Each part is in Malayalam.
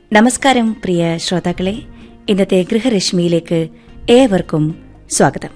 നമസ്കാരം പ്രിയ ശ്രോതാക്കളെ ഇന്നത്തെ ഗൃഹരശ്മിയിലേക്ക് ഏവർക്കും സ്വാഗതം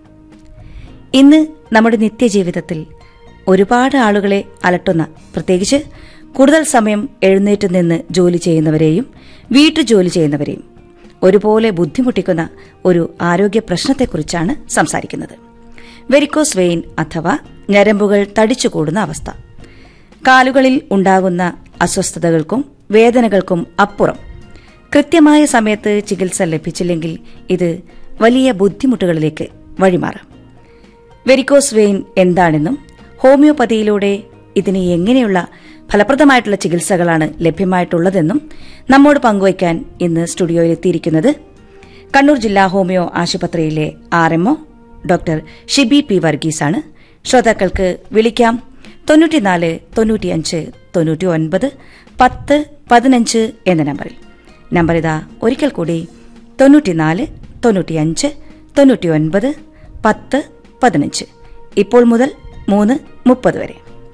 ഇന്ന് നമ്മുടെ നിത്യജീവിതത്തിൽ ഒരുപാട് ആളുകളെ അലട്ടുന്ന പ്രത്യേകിച്ച് കൂടുതൽ സമയം എഴുന്നേറ്റ് നിന്ന് ജോലി ചെയ്യുന്നവരെയും വീട്ടുജോലി ചെയ്യുന്നവരെയും ഒരുപോലെ ബുദ്ധിമുട്ടിക്കുന്ന ഒരു ആരോഗ്യ പ്രശ്നത്തെക്കുറിച്ചാണ് സംസാരിക്കുന്നത് വെരിക്കോസ് വെയിൻ അഥവാ ഞരമ്പുകൾ തടിച്ചുകൂടുന്ന അവസ്ഥ കാലുകളിൽ ഉണ്ടാകുന്ന അസ്വസ്ഥതകൾക്കും വേദനകൾക്കും അപ്പുറം കൃത്യമായ സമയത്ത് ചികിത്സ ലഭിച്ചില്ലെങ്കിൽ ഇത് വലിയ ബുദ്ധിമുട്ടുകളിലേക്ക് വഴിമാറാം വെരിക്കോസ് വെയിൻ എന്താണെന്നും ഹോമിയോപ്പതിയിലൂടെ ഇതിന് എങ്ങനെയുള്ള ഫലപ്രദമായിട്ടുള്ള ചികിത്സകളാണ് ലഭ്യമായിട്ടുള്ളതെന്നും നമ്മോട് പങ്കുവയ്ക്കാൻ ഇന്ന് സ്റ്റുഡിയോയിൽ എത്തിയിരിക്കുന്നത് കണ്ണൂർ ജില്ലാ ഹോമിയോ ആശുപത്രിയിലെ R MO doctor Shibi P വർഗീസാണ് ശ്രോതാക്കൾക്ക് വിളിക്കാം തൊണ്ണൂറ്റിനാല് തൊണ്ണൂറ്റിയഞ്ച് തൊണ്ണൂറ്റി ഒൻപത് പത്ത് പതിനഞ്ച് എന്ന നമ്പറിൽ നമ്പർ ഇതാ ഒരിക്കൽ കൂടി തൊണ്ണൂറ്റിനാല് തൊണ്ണൂറ്റിയഞ്ച് തൊണ്ണൂറ്റി ഒൻപത് പത്ത് പതിനഞ്ച് ഇപ്പോൾ മുതൽ മൂന്ന് മുപ്പത് വരെ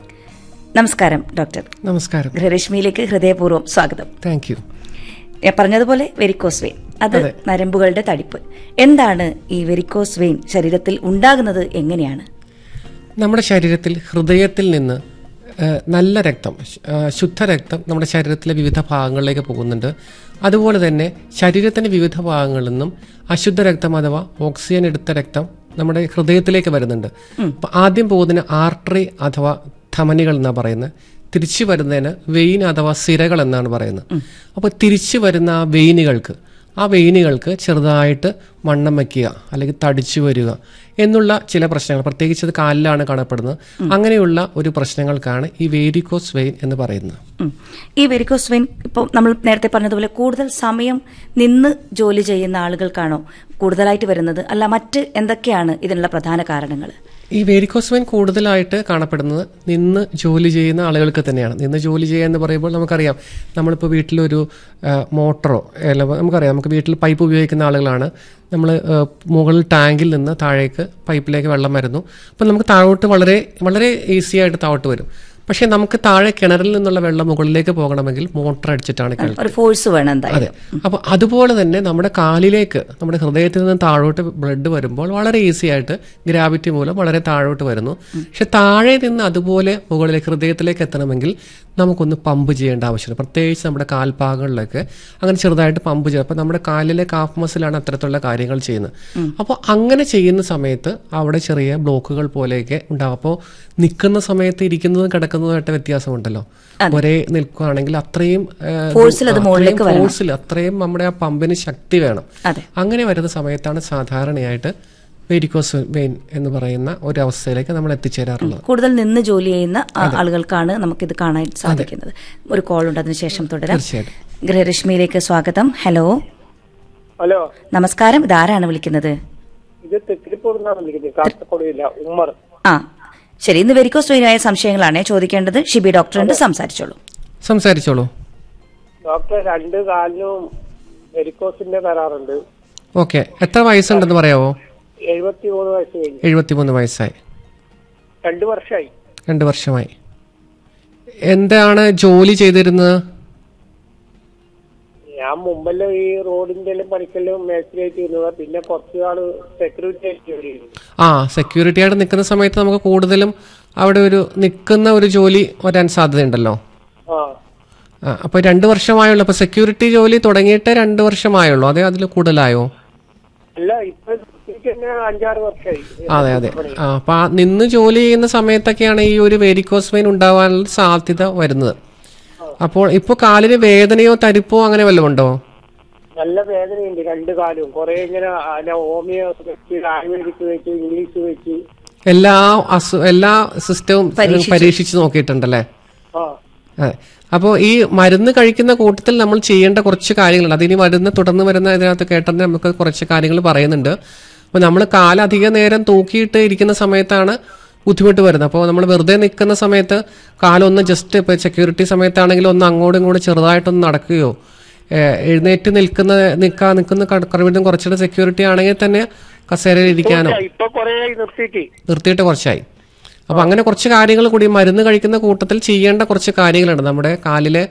നമസ്കാരം ഡോക്ടർ നമസ്കാരം ഗൃഹരശ്മിയിലേക്ക് ഹൃദയപൂർവ്വം സ്വാഗതം താങ്ക് യു ഞാൻ പറഞ്ഞതുപോലെ വെരിക്കോസ് വെയിൻ അത് അതെ. നരമ്പുകളുടെ തടിപ്പ് എന്താണ് ഈ വെരിക്കോസ് വെയിൻ ശരീരത്തിൽ ഉണ്ടാകുന്നത് എങ്ങനെയാണ് നമ്മുടെ ശരീരത്തിൽ ഹൃദയത്തിൽ നിന്ന് ആ, നല്ല രക്തം ആ, ശുദ്ധരക്തം നമ്മുടെ ശരീരത്തിലെ വിവിധ ഭാഗങ്ങളിലേക്ക് പോകുന്നുണ്ട് അതുപോലെ തന്നെ ശരീരത്തിന്റെ വിവിധ ഭാഗങ്ങളിൽ നിന്നും അശുദ്ധ രക്തം അഥവാ ഓക്സിജൻ എടുത്ത രക്തം നമ്മുടെ ഹൃദയത്തിലേക്ക് വരുന്നുണ്ട് അപ്പൊ ആദ്യം പോകുന്നതിന് ആർട്ടറി അഥവാ ധമനികൾ എന്നാ പറയുന്നത് തിരിച്ചു വരുന്നതിന് വെയിൻ അഥവാ സിരകൾ എന്നാണ് പറയുന്നത് അപ്പോൾ തിരിച്ചു വരുന്ന ആ വെയിനുകൾക്ക് ആ വെയിനുകൾക്ക് ചെറുതായിട്ട് വണ്ണം വയ്ക്കുക അല്ലെങ്കിൽ തടിച്ചു വരിക എന്നുള്ള ചില പ്രശ്നങ്ങൾ പ്രത്യേകിച്ച് അത് കാലിലാണ് കാണപ്പെടുന്നത് അങ്ങനെയുള്ള ഒരു പ്രശ്നങ്ങൾക്കാണ് ഈ വേരിക്കോസ് വെയിൻ എന്ന് പറയുന്നത് ഉം. ഈ വെരിക്കോസ് വെയിൻ ഇപ്പോൾ നമ്മൾ നേരത്തെ പറഞ്ഞതുപോലെ കൂടുതൽ സമയം നിന്ന് ജോലി ചെയ്യുന്ന ആളുകൾക്കാണോ കൂടുതലായിട്ട് വരുന്നത് അല്ല മറ്റ് എന്തൊക്കെയാണ് ഇതിനുള്ള പ്രധാന കാരണങ്ങൾ ഈ വേരിക്കോസ് വെയിൻ കൂടുതലായിട്ട് കാണപ്പെടുന്നത് നിന്ന് ജോലി ചെയ്യുന്ന ആളുകൾക്ക് തന്നെയാണ് നിന്ന് ജോലി ചെയ്യുക എന്ന് പറയുമ്പോൾ നമുക്കറിയാം നമ്മളിപ്പോൾ വീട്ടിലൊരു ആ, മോട്ടറോ അല്ല നമുക്കറിയാം നമുക്ക് വീട്ടിൽ പൈപ്പ് ഉപയോഗിക്കുന്ന ആളുകളാണ് നമ്മൾ മുകളിൽ ടാങ്കിൽ നിന്ന് താഴേക്ക് പൈപ്പിലേക്ക് വെള്ളം വരുന്നു അപ്പം നമുക്ക് താഴോട്ട് വളരെ വളരെ ഈസി ആയിട്ട് താഴോട്ട് വരും പക്ഷേ നമുക്ക് താഴെ കിണറിൽ നിന്നുള്ള വെള്ളം മുകളിലേക്ക് പോകണമെങ്കിൽ മോട്ടർ അടിച്ചിട്ടാണ് കേൾക്കുന്നത് ഒരു ഫോഴ്സ് വേണം എന്തായാലും അതെ അപ്പൊ അതുപോലെ തന്നെ നമ്മുടെ കാലിലേക്ക് നമ്മുടെ ഹൃദയത്തിൽ നിന്ന് താഴോട്ട് ബ്ലഡ് വരുമ്പോൾ വളരെ ഈസി ആയിട്ട് ഗ്രാവിറ്റി മൂലം വളരെ താഴോട്ട് വരുന്നു പക്ഷെ താഴെ നിന്ന് അതുപോലെ മുകളിലേക്ക് ഹൃദയത്തിലേക്ക് എത്തണമെങ്കിൽ നമുക്കൊന്ന് പമ്പ് ചെയ്യേണ്ട ആവശ്യമുണ്ട് പ്രത്യേകിച്ച് നമ്മുടെ കാൽഭാഗങ്ങളിലൊക്കെ അങ്ങനെ ചെറുതായിട്ട് പമ്പ് ചെയ്യുക അപ്പൊ നമ്മുടെ കാലിലെ കാഫ് മസിലാണ് അത്തരത്തിലുള്ള കാര്യങ്ങൾ ചെയ്യുന്നത് അപ്പോൾ അങ്ങനെ ചെയ്യുന്ന സമയത്ത് അവിടെ ചെറിയ ബ്ലോക്കുകൾ പോലെയൊക്കെ ഉണ്ടാവും അപ്പോൾ നിൽക്കുന്ന സമയത്ത് ഇരിക്കുന്നതും കിടക്കുന്നതുമായിട്ട് വ്യത്യാസമുണ്ടല്ലോ ഒരേ നിൽക്കുകയാണെങ്കിൽ അത്രയും ആ, ഫോഴ്സിൽ അത് അത്രയും മുകളിലേക്ക് വരണം. ഫോഴ്സിൽ അത്രയും നമ്മുടെ ആ പമ്പിന് ശക്തി വേണം അതെ അങ്ങനെ വരുന്ന സമയത്താണ് സാധാരണയായിട്ട് വെരിക്കോസ് വെയിൻ എന്ന് പറയുന്ന ഒരു അവസ്ഥയിലേക്ക് നമ്മൾ എത്തിച്ചേരാറുള്ളത് കൂടുതൽ നിന്ന് ജോലി ചെയ്യുന്ന ആ- ആളുകൾക്കാണ് നമുക്കിത് കാണാൻ സാധിക്കുന്നത് ഒരു കോൾ ഉണ്ട് അതിനുശേഷം തുടരാം തീർച്ചയായിട്ടും ഗൃഹരശ്മിയിലേക്ക് സ്വാഗതം ഹലോ ഹലോ നമസ്കാരം ഇതാരാണ് വിളിക്കുന്നത് ഇത് തെക്കിലിപ്പൂർ നിന്നാണ് വിളിക്കുന്നത് കാസർഗോഡില്ല ഉമ്മർ ആ ശരി ഇന്ന് വെരിക്കോസ് വെയിനായ സംശയങ്ങളാണ് ചോദിക്കേണ്ടത് ഷിബി ഡോക്ടറുണ്ട് സംസാരിച്ചോളൂ സംസാരിച്ചോളൂ ഡോക്ടർ രണ്ട് കാലിനും വെരിക്കോസിന്റെ തരാറുണ്ട് ഓക്കെ എത്ര വയസ്സുണ്ടെന്ന് പറയാവോ എഴുപത്തി മൂന്ന് വയസ്സ് കഴിഞ്ഞു എഴുപത്തിമൂന്ന് വയസ്സായി രണ്ടു വർഷമായി രണ്ട് വർഷമായി എന്താണ് ജോലി ചെയ്തിരുന്നത് ഞാൻ മുമ്പെല്ലാം ഈ റോഡിന്റെ എല്ലാം പണിക്കെല്ലാം മേസ്ത്രിയായിട്ട് ഇരുന്നത് പിന്നെ കുറച്ച് നാള് സെക്യൂരിറ്റി ആയിട്ട് ജോലി ചെയ്തു ആ സെക്യൂരിറ്റി ആയിട്ട് നിൽക്കുന്ന സമയത്ത് നമുക്ക് കൂടുതലും അവിടെ ഒരു നിൽക്കുന്ന ഒരു ജോലി വരാൻ സാധ്യതയുണ്ടല്ലോ ആ ആ, അപ്പൊ രണ്ട് വർഷമായുള്ളൂ അപ്പൊ സെക്യൂരിറ്റി ജോലി തുടങ്ങിയിട്ട് രണ്ട് വർഷമായുള്ളൂ അതേ അതിൽ കൂടുതലായോ അല്ല ഇപ്പൊ എനിക്ക് തന്നെ അഞ്ചാറ് വർഷമായി അതെ അതെ ആ അപ്പൊ ആ നിന്ന് ജോലി ചെയ്യുന്ന സമയത്തൊക്കെയാണ് ഈ ഒരു വെരിക്കോസ് വെയിൻ ഉണ്ടാവാനുള്ള സാധ്യത വരുന്നത് അപ്പോൾ ഇപ്പൊ കാലിന് വേദനയോ തരിപ്പോ അങ്ങനെ വല്ലതും ഉണ്ടോ നല്ല വേദനയുണ്ട് രണ്ട് കാലും കുറെ ഇങ്ങനെ അല്ല ഹോമിയോ വെച്ച് ആയുർവേദിക് വെച്ച് ഇംഗ്ലീഷ് വെച്ച് എല്ലാ അസു എല്ലാ സിസ്റ്റവും പരീക്ഷിച്ച് നോക്കിയിട്ടുണ്ടല്ലേ ആ അതെ അപ്പോൾ ഈ മരുന്ന് കഴിക്കുന്ന കൂട്ടത്തിൽ നമ്മൾ ചെയ്യേണ്ട കുറച്ച് കാര്യങ്ങളുണ്ട് അതിനി മരുന്ന് തുടർന്ന് വരുന്ന ഇതിനകത്ത് കേട്ടെന്ന് നമുക്ക് കുറച്ച് കാര്യങ്ങൾ പറയുന്നുണ്ട് അപ്പോൾ നമ്മൾ കാലധിക നേരം തൂക്കിയിട്ട് ഇരിക്കുന്ന സമയത്താണ് ബുദ്ധിമുട്ട് വരുന്നത് അപ്പോൾ നമ്മൾ വെറുതെ നിൽക്കുന്ന സമയത്ത് കാലൊന്ന് ജസ്റ്റ് ഇപ്പോൾ സെക്യൂരിറ്റി സമയത്താണെങ്കിൽ ഒന്ന് അങ്ങോട്ടും ഇങ്ങോട്ടും ചെറുതായിട്ടൊന്ന് നടക്കുകയോ ഏഹ് എഴുന്നേറ്റ് നിൽക്കുന്ന നിൽക്കാൻ നിൽക്കുന്ന കഴിവിധം കുറച്ചുകൂടെ സെക്യൂരിറ്റി ആണെങ്കിൽ തന്നെ കസേരയിൽ ഇരിക്കാനോ ഇപ്പൊ കൊറേ നിർത്തിയിട്ട് നിർത്തിയിട്ട് കുറച്ചായി അപ്പൊ അങ്ങനെ കുറച്ച് കാര്യങ്ങൾ കൂടി മരുന്ന് കഴിക്കുന്ന കൂട്ടത്തിൽ ചെയ്യേണ്ട കുറച്ച് കാര്യങ്ങളുണ്ട് നമ്മുടെ കാലിലെ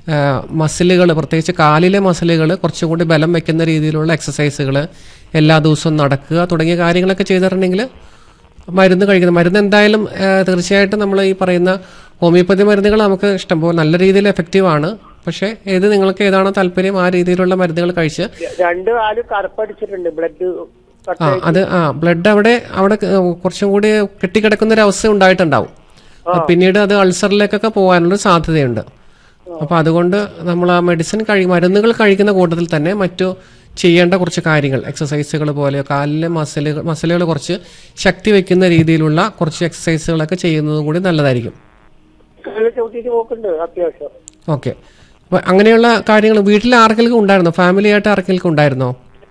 മസിലുകൾ പ്രത്യേകിച്ച് കാലിലെ മസിലുകൾ കുറച്ചും കൂടി ബലം വെക്കുന്ന രീതിയിലുള്ള എക്സസൈസുകൾ എല്ലാ ദിവസവും നടക്കുക തുടങ്ങിയ കാര്യങ്ങളൊക്കെ ചെയ്തിട്ടുണ്ടെങ്കിൽ മരുന്ന് കഴിക്കുന്നത് മരുന്ന് എന്തായാലും ആ, തീർച്ചയായിട്ടും നമ്മൾ ഈ പറയുന്ന ഹോമിയോപ്പതി മരുന്നുകൾ നമുക്ക് ഇഷ്ടംപോലെ നല്ല രീതിയിൽ എഫക്റ്റീവ് ആണ് പക്ഷേ ഏത് നിങ്ങൾക്ക് ഏതാണോ താല്പര്യം ആ രീതിയിലുള്ള മരുന്നുകൾ കഴിച്ച് രണ്ട് കാലും കറുപ്പടിച്ചിട്ടുണ്ട് ബ്ലഡ് ആ അത് ആ ബ്ലഡ് അവിടെ അവിടെ ക- കുറച്ചും കൂടി കെട്ടിക്കിടക്കുന്ന ഒരു അവസ്ഥ ഉണ്ടായിട്ടുണ്ടാവും അത് പിന്നീട് അത് അൾസറിലേക്കൊക്കെ പോകാനുള്ള സാധ്യതയുണ്ട് അപ്പൊ അതുകൊണ്ട് നമ്മൾ ആ മെഡിസിൻ കഴി മരുന്നുകൾ കഴിക്കുന്ന കൂട്ടത്തിൽ തന്നെ മറ്റു ചെയ്യേണ്ട കുറച്ച് കാര്യങ്ങൾ എക്സസൈസുകൾ പോലെ കാലിലെ മസിലുകൾ മസിലുകൾ കുറച്ച് ശക്തി വെക്കുന്ന രീതിയിലുള്ള കുറച്ച് എക്സസൈസുകളൊക്കെ ചെയ്യുന്നതും കൂടി നല്ലതായിരിക്കും ചവിട്ടിട്ട് പോക്കുണ്ട് അത്യാവശ്യം ഓക്കെ അപ്പൊ അങ്ങനെയുള്ള കാര്യങ്ങൾ വീട്ടിൽ ആർക്കെങ്കിലും ഉണ്ടായിരുന്നോ ഫാമിലി ആയിട്ട് ആർക്കെങ്കിലും ഉണ്ടായിരുന്നോ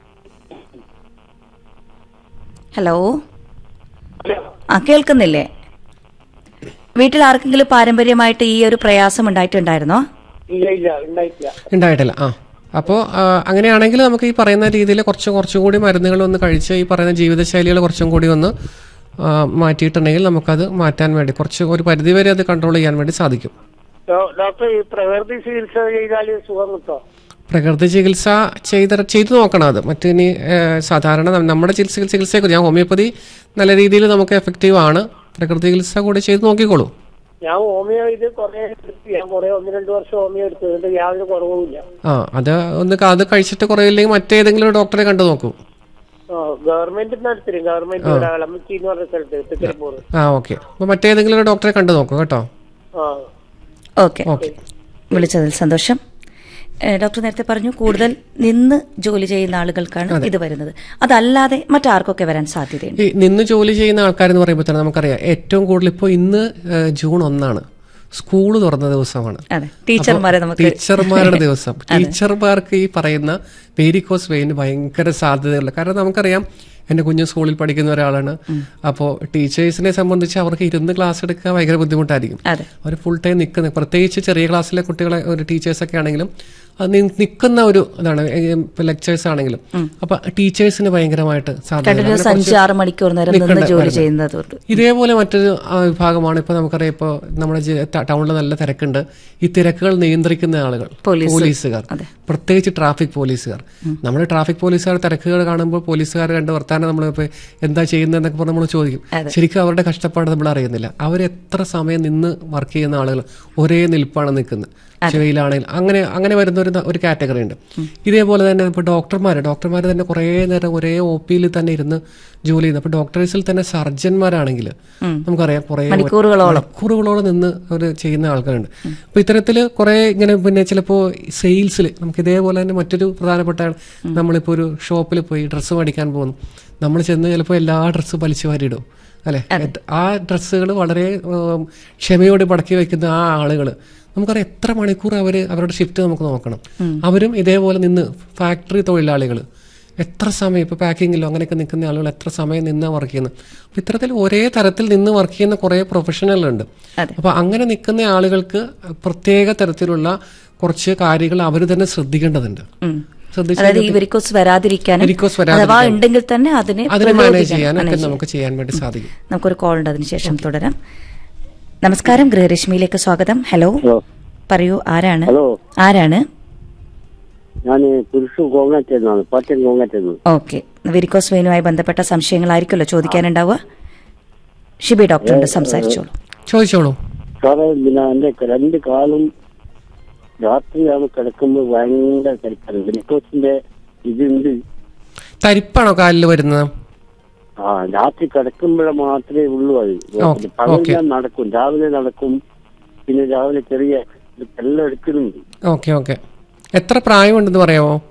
ഹലോ ആ കേൾക്കുന്നില്ലേ വീട്ടിൽ ആർക്കെങ്കിലും പാരമ്പര്യമായിട്ട് ഈ ഒരു പ്രയാസം ഉണ്ടായിട്ടുണ്ടായിരുന്നോ ഇല്ല ഇല്ല ഉണ്ടായിട്ടില്ല ഉണ്ടായിട്ടില്ല ആ അപ്പോൾ അങ്ങനെയാണെങ്കിൽ നമുക്ക് ഈ പറയുന്ന രീതിയിൽ കുറച്ച് കുറച്ചും കൂടി മരുന്നുകൾ ഒന്ന് കഴിച്ച് ഈ പറയുന്ന ജീവിതശൈലികൾ കുറച്ചും കൂടി ഒന്ന് ആ, മാറ്റിയിട്ടുണ്ടെങ്കിൽ നമുക്കത് മാറ്റാൻ വേണ്ടി കുറച്ച് ഒരു പരിധി വരെ അത് കൺട്രോൾ ചെയ്യാൻ വേണ്ടി സാധിക്കും ഡോ- ഡോക്ടർ ഈ പ്രകൃതി ചികിത്സ ചെയ്താൽ സുഖം കിട്ടോ പ്രകൃതി ചികിത്സ ചെയ്ത ചെയ്തു നോക്കണം അത് മറ്റിനി സാധാരണ നം- നമ്മുടെ ചികിത്സ ചികിത്സയെ ഞാൻ ഹോമിയോപ്പതി നല്ല രീതിയിൽ നമുക്ക് എഫക്റ്റീവ് ആണ് പ്രകൃതി ചികിത്സ കൂടി ചെയ്ത് നോക്കിക്കോളൂ ഞാൻ ഹോമിയോ ഇത് കുറെ എടുത്തു ഞാൻ കുറെ ഒന്ന് രണ്ട് വർഷം ഹോമിയോ എടുത്തു എന്നിട്ട് യാതൊരു കുറവുമില്ല ആ അത് ഒന്ന് ക- അത് കഴിച്ചിട്ട് കുറയില്ലെങ്കിൽ മറ്റേതെങ്കിലും ഒരു ഡോക്ടറെ കണ്ടു നോക്കൂ ആ ഗവൺമെന്റ് എടുത്തിരും ഗവൺമെന്റ് ഇവിടെ അളമച്ചി എന്ന് പറഞ്ഞ സ്ഥലത്ത് തിരുപ്പൂർ ആ ഓക്കെ അപ്പോൾ മറ്റേതെങ്കിലും ഒരു ഡോക്ടറെ കണ്ടു നോക്കൂ കേട്ടോ ആ ഓക്കെ വിളിച്ചതിൽ സന്തോഷം ഏ, ഡോക്ടർ നേരത്തെ പറഞ്ഞു കൂടുതൽ നിന്ന് ജോലി ചെയ്യുന്ന ആളുകൾക്കാണ് ഇത് വരുന്നത് അതല്ലാതെ മറ്റാർക്കൊക്കെ വരാൻ സാധ്യതയുണ്ട് ഈ നിന്ന് ജോലി ചെയ്യുന്ന ആൾക്കാരെന്ന് പറയുമ്പോൾ തന്നെ നമുക്കറിയാം ഏറ്റവും കൂടുതൽ ഇപ്പോൾ ഇന്ന് ഏഹ്, ജൂൺ ഒന്നാണ് സ്കൂൾ തുറന്ന ദിവസമാണ് അതെ ടീച്ചർമാരെ നമുക്ക് ടീച്ചർമാരുടെ ദിവസം ടീച്ചർമാർക്ക് ഈ പറയുന്ന വേരിക്കോസ് വെയിന് ഭയങ്കര സാധ്യതയുള്ള കാരണം നമുക്കറിയാം എന്റെ കുഞ്ഞു സ്കൂളിൽ പഠിക്കുന്ന ഒരാളാണ് അപ്പോൾ ടീച്ചേഴ്സിനെ സംബന്ധിച്ച് അവർക്ക് ഇരുന്ന് ക്ലാസ് എടുക്കാൻ ഭയങ്കര ബുദ്ധിമുട്ടായിരിക്കും അതെ അവർ ഫുൾ ടൈം നിൽക്കുന്ന പ്രത്യേകിച്ച് ചെറിയ ക്ലാസ്സിലെ കുട്ടികളെ ഒരു ടീച്ചേഴ്സൊക്കെ ആണെങ്കിലും അത് നി- നിൽക്കുന്ന ഒരു ഇതാണ് ലെക്ചേഴ്സ് ആണെങ്കിലും അപ്പൊ ടീച്ചേഴ്സിന് ഭയങ്കരമായിട്ട് സാധ്യത കണ്ടിന്യൂസ് അഞ്ച് ആറ് മണിക്കൂർ നേരം നിന്ന് ജോലി ചെയ്യുന്നതുകൊണ്ട് ഇതേപോലെ മറ്റൊരു ആ, വിഭാഗമാണ് ഇപ്പൊ നമുക്കറിയാം ഇപ്പൊ നമ്മുടെ ജി- ട- ടൗണിൽ നല്ല തിരക്കുണ്ട് ഈ തിരക്കുകൾ നിയന്ത്രിക്കുന്ന ആളുകൾ പോലീസ്. പോലീസുകാർ പ്രത്യേകിച്ച് ട്രാഫിക് പോലീസുകാർ നമ്മുടെ ട്രാഫിക് പോലീസുകാർ തിരക്കുകൾ കാണുമ്പോൾ പോലീസുകാർ രണ്ട് വർത്താനം നമ്മൾ ഇപ്പൊ എന്താ ചെയ്യുന്നതെന്നൊക്കെ പറഞ്ഞ് നമ്മൾ ചോദിക്കും ശരിക്കും അവരുടെ കഷ്ടപ്പാട് നമ്മൾ അറിയുന്നില്ല അവർ എത്ര സമയം നിന്ന് വർക്ക് ചെയ്യുന്ന ആളുകൾ ഒരേ നിൽപ്പാണ് നിൽക്കുന്നത് വെയിലാണെങ്കിൽ അങ്ങനെ അങ്ങനെ വരുന്ന ഒരു ഒരു കാറ്റഗറി ഉണ്ട് ഇതേപോലെ തന്നെ ഇപ്പോൾ ഡോക്ടർമാർ ഡോക്ടർമാർ തന്നെ കുറേ നേരം ഒരേ ഒ പിയിൽ തന്നെ ഇരുന്ന് ജോലി ചെയ്യുന്നു അപ്പോൾ ഡോക്ടേഴ്സിൽ തന്നെ സർജന്മാരാണെങ്കിൽ നമുക്കറിയാം കുറേ മണിക്കൂറുകളോളം. മണിക്കൂറുകളോളം നിന്ന് ഒരു ചെയ്യുന്ന ആൾക്കാരുണ്ട് അപ്പോൾ ഇത്തരത്തിൽ കുറേ ഇങ്ങനെ പിന്നെ ചിലപ്പോൾ സെയിൽസിൽ നമുക്ക് ഇതേപോലെ തന്നെ മറ്റൊരു പ്രധാനപ്പെട്ട നമ്മളിപ്പോൾ ഒരു ഷോപ്പിൽ പോയി ഡ്രസ്സ് മേടിക്കാൻ പോകുന്നു നമ്മൾ ചെന്ന് ചിലപ്പോൾ എല്ലാ ഡ്രസ്സ് വലിച്ചു വാരിയിടും അല്ലെ ആ ഡ്രസ്സുകൾ വളരെ ഉം, ക്ഷമയോടെ പടക്കി വെക്കുന്ന ആ ആളുകൾ നമുക്കറിയാം എത്ര മണിക്കൂർ അവർ അവരുടെ ഷിഫ്റ്റ് നമുക്ക് നോക്കണം അവരും ഇതേപോലെ നിന്ന് ഫാക്ടറി തൊഴിലാളികൾ എത്ര സമയം ഇപ്പോൾ പാക്കിങ്ങിലോ അങ്ങനെയൊക്കെ നിൽക്കുന്ന ആളുകൾ എത്ര സമയം നിന്ന് വർക്ക് ചെയ്യുന്നത് അപ്പോൾ ഇത്തരത്തിൽ ഒരേ തരത്തിൽ നിന്ന് വർക്ക് ചെയ്യുന്ന കുറേ പ്രൊഫഷണലുണ്ട് അതെ. അപ്പോൾ അങ്ങനെ നിൽക്കുന്ന ആളുകൾക്ക് പ്രത്യേക തരത്തിലുള്ള കുറച്ച് കാര്യങ്ങൾ അവർ തന്നെ ശ്രദ്ധിക്കേണ്ടതുണ്ട് ഉം. ശ്രദ്ധിച്ച് അതായത് ഈ വെരിക്കോസ് വരാതിരിക്കാനും Varicose അഥവാ വരാതിരിക്കാനും. ഉണ്ടെങ്കിൽ തന്നെ അതിനെ അതിനെ മാനേജ് പ്രതിരോധിക്കാനും ചെയ്യാനൊക്കെ manage നമുക്ക് ചെയ്യാൻ വേണ്ടി സാധിക്കും നമുക്കൊരു കോൾ ഉണ്ട് അതിനുശേഷം തുടരാം നമസ്കാരം ഗൃഹരശ്മിയിലേക്ക് സ്വാഗതം ഹലോ ഹലോ പറയൂ ആരാണ് ഹലോ ആരാണ് ഞാൻ പുരുഷു കോങ്ങാറ്റെന്നാണ് പാറ്റൻ കോങ്ങാറ്റെന്ന് ഓക്കെ വെരിക്കോസ് വെയിനുമായി ബന്ധപ്പെട്ട സംശയങ്ങളായിരിക്കുമല്ലോ ചോദിക്കാനുണ്ടാവുക ഷിബി ഡോക്ടറുണ്ട് സംസാരിച്ചോളൂ ചോദിച്ചോളൂ സാറേ പിന്നെ എന്റെ രണ്ട് കാലും രാത്രിയാണ് കിടക്കുമ്പോൾ ഭയങ്കര കരിക്കാണ് ഗ്ലൂക്കോസിന്റെ ഇതുണ്ട് തരിപ്പാണോ കാലിൽ വരുന്നത് ആ രാത്രി കിടക്കുമ്പോഴേ മാത്രമേ ഉള്ളൂ അത് ഓക്കെ, പകൽ ഓക്കെ. ഞാൻ നടക്കും രാവിലെ നടക്കും പിന്നെ രാവിലെ ചെറിയ എല്ലാം എടുക്കുന്നുണ്ട് ഓക്കെ ഓക്കെ എത്ര പ്രായമുണ്ടെന്ന് പറയാമോ